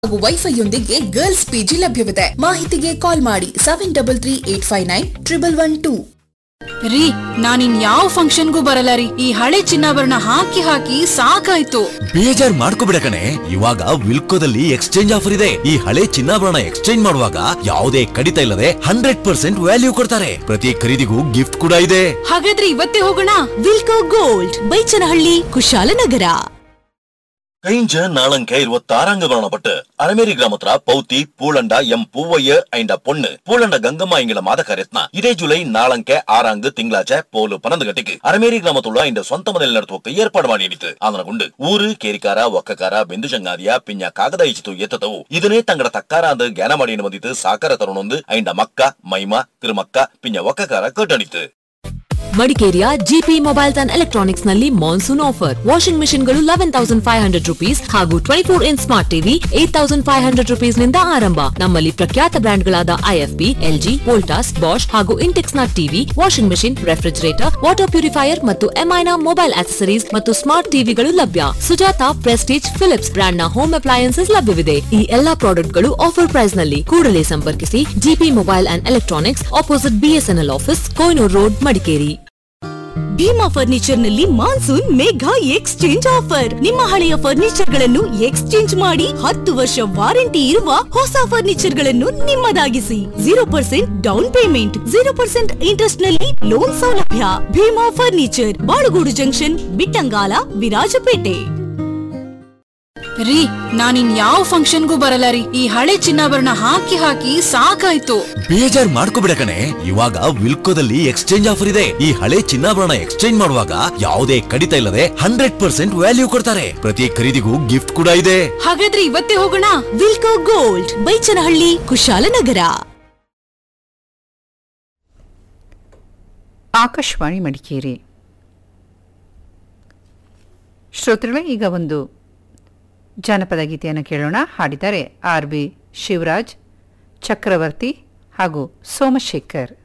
ಹಾಗೂ ವೈಫೈಯೊಂದಿಗೆ girls PG ಲಭ್ಯವಿದೆ ಮಾಹಿತಿಗೆ ಕಾಲ್ ಮಾಡಿ seven double three eight five nine triple one two ರೀ ನಾನಿನ್ ಯಾವ ಫಂಕ್ಷನ್ಗೂ ಬರಲ್ಲ ರೀ ಈ ಹಳೆ ಚಿನ್ನಾಭರಣ ಹಾಕಿ ಹಾಕಿ ಸಾಕಾಯ್ತು ಬೇಜಾರ್ ಮಾಡ್ಕೋಬಿಡ ಕಣೆ ಇವಾಗ ವಿಲ್ಕೋದಲ್ಲಿ ಎಕ್ಸ್ಚೇಂಜ್ ಆಫರ್ ಇದೆ ಈ ಹಳೆ ಚಿನ್ನಾಭರಣ ಎಕ್ಸ್ಚೇಂಜ್ ಮಾಡುವಾಗ ಯಾವುದೇ ಕಡಿತ ಇಲ್ಲದೆ ಹಂಡ್ರೆಡ್ ಪರ್ಸೆಂಟ್ ವ್ಯಾಲ್ಯೂ ಕೊಡ್ತಾರೆ ಪ್ರತಿ ಖರೀದಿಗೂ ಗಿಫ್ಟ್ ಕೂಡ ಇದೆ ಹಾಗಾದ್ರೆ ಇವತ್ತೇ ಹೋಗೋಣ ವಿಲ್ಕೋ ಗೋಲ್ಡ್ ಬೈಚನಹಳ್ಳಿ ಕುಶಾಲನಗರ ಕೈಂಜ நாளங்க இருபத்தாறாங்க காணப்பட்டு அலமேரி கிராமத்துல பௌத்தி பூலண்டா எம் பூவைய ஐண்ட பொண்ணு பூலண்ட கங்கம்மா ಇಂಗಳ ಮಾದಕ ರತ್ನ ಇದೇ ಜುಲೈ ನಾಳಂಕೆ ಆರಾಂಗ್ ತಿಂಗಳಾಚೆ ಪೋಲು ಪನಂದು ಗಟ್ಟಿಗೆ ಅರಮೇರಿ ಗ್ರಾಮತುಳ್ಳ ಇಂದ ಸ್ವಂತ ಮನೆಯಲ್ಲಿ ನಡೆಸುವಕ್ಕೆ ಏರ್ಪಾಡು ಮಾಡಿಡಿತು ಅದನಗುಂಡು ಊರು ಕೇರಿಕಾರ ಒಕ್ಕಕಾರ ಬೆಂದು ಚಂಗಾದಿಯ ಪಿಂಜ ಕಾಗದ ಇಚ್ಚಿತು ಎತ್ತದವು ಇದನ್ನೇ ತಂಗಡ ತಕ್ಕಾರ ಅಂದು ಜ್ಞಾನ ಮಾಡಿ ಬಂದಿತ್ತು ಸಾಕಾರ ತರುಣೊಂದು ಐಂಡ ಮಕ್ಕ ಮೈಮ ತಿರುಮಕ್ಕ ಪಿಂಜ ಒಕ್ಕಕಾರ ಕಟ್ಟಣಿತು ಮಡಿಕೇರಿಯ ಜಿಪಿ ಮೊಬೈಲ್ಸ್ ಅಂಡ್ ಎಲೆಕ್ಟ್ರಾನಿಕ್ಸ್ ನಲ್ಲಿ ಮಾನ್ಸೂನ್ ಆಫರ್ ವಾಷಿಂಗ್ ಮಿಷಿನ್ಗಳು eleven thousand five hundred rupees ಹಾಗೂ twenty four inch smart TV eight thousand five hundred rupees ನಿಂದ ಆರಂಭ ನಮ್ಮಲ್ಲಿ ಪ್ರಖ್ಯಾತ ಬ್ರ್ಯಾಂಡ್ಗಳಾದ ಐಎಫ್ಬಿ ಎಲ್ಜಿ ವೋಲ್ಟಾಸ್ ಬಾಷ್ ಹಾಗೂ ಇಂಟೆಕ್ಸ್ ನ TV washing machine refrigerator water purifier ಮತ್ತು ಎಂಐ ನ ಮೊಬೈಲ್ ಆಕ್ಸೆಸರೀಸ್ ಮತ್ತು ಸ್ಮಾರ್ಟ್ ಟಿವಿಗಳು ಲಭ್ಯ ಸುಜಾತ ಪ್ರೆಸ್ಟೀಜ್ ಫಿಲಿಪ್ಸ್ ಬ್ರ್ಯಾಂಡ್ ನ ಹೋಮ್ ಅಪ್ಲಯನ್ಸಸ್ ಲಭ್ಯವಿದೆ ಈ ಎಲ್ಲಾ ಪ್ರಾಡಕ್ಟ್ಗಳು ಆಫರ್ ಪ್ರೈಸ್ ನಲ್ಲಿ ಕೂಡಲೇ ಸಂಪರ್ಕಿಸಿ GP mobile and electronics opposite BSNL office Koinur road Madikeri Bhima furniture ನಲ್ಲಿ ಮಾನ್ಸೂನ್ ಮೇಘ ಎಕ್ಸ್ಚೇಂಜ್ ಆಫರ್ ನಿಮ್ಮ ಹಳೆಯ ಫರ್ನಿಚರ್ ಗಳನ್ನು ಎಕ್ಸ್ಚೇಂಜ್ ಮಾಡಿ ಹತ್ತು ವರ್ಷ ವಾರಂಟಿ ಇರುವ ಹೊಸ ಫರ್ನಿಚರ್ ಗಳನ್ನು ನಿಮ್ಮದಾಗಿಸಿ zero percent down payment zero percent interest ನಲ್ಲಿ ಲೋನ್ ಸೌಲಭ್ಯ ಭೀಮಾ ಫರ್ನಿಚರ್ ಬಾಳುಗೋಡು ಜಂಕ್ಷನ್ ಬಿಟ್ಟಂಗಾಲ ವಿರಾಜಪೇಟೆ ರೀ ನಾನಿನ್ ಯಾವ ಫಂಕ್ಷನ್ಗೂ ಬರಲ್ಲ ರೀ ಈ ಹಳೆ ಚಿನ್ನಾಭರಣ ಹಾಕಿ ಹಾಕಿ ಸಾಕಾಯ್ತು ಬೇಜಾರ್ ಮಾಡ್ಕೋಬಿಡ ಕಣೆ ಇವಾಗ ವಿಲ್ಕೋದಲ್ಲಿ ಎಕ್ಸ್ಚೇಂಜ್ ಆಫರ್ ಇದೆ ಈ ಹಳೆ ಚಿನ್ನಾಭರಣ ಎಕ್ಸ್ಚೇಂಜ್ ಮಾಡುವಾಗ ಯಾವುದೇ ಕಡಿತ ಇಲ್ಲದೆ ಹಂಡ್ರೆಡ್ ಪರ್ಸೆಂಟ್ ವ್ಯಾಲ್ಯೂ ಕೊಡ್ತಾರೆ ಪ್ರತಿ ಖರೀದಿಗೂ ಗಿಫ್ಟ್ ಕೂಡ ಇದೆ ಹಾಗಾದ್ರೆ ಇವತ್ತೇ ಹೋಗೋಣ ವಿಲ್ಕೋ ಗೋಲ್ಡ್ ಬೈಚನಹಳ್ಳಿ ಕುಶಾಲನಗರ ಆಕಾಶವಾಣಿ ಮಡಿಕೇರಿ ಶ್ರೋತೃಗಳೇ ಈಗ ಒಂದು ಜಾನಪದ ಗೀತೆಯನ್ನು ಕೇಳೋಣ ಹಾಡಿದ್ದಾರೆ ಆರ್ ಬಿ ಶಿವರಾಜ್ ಚಕ್ರವರ್ತಿ ಹಾಗೂ ಸೋಮಶೇಖರ್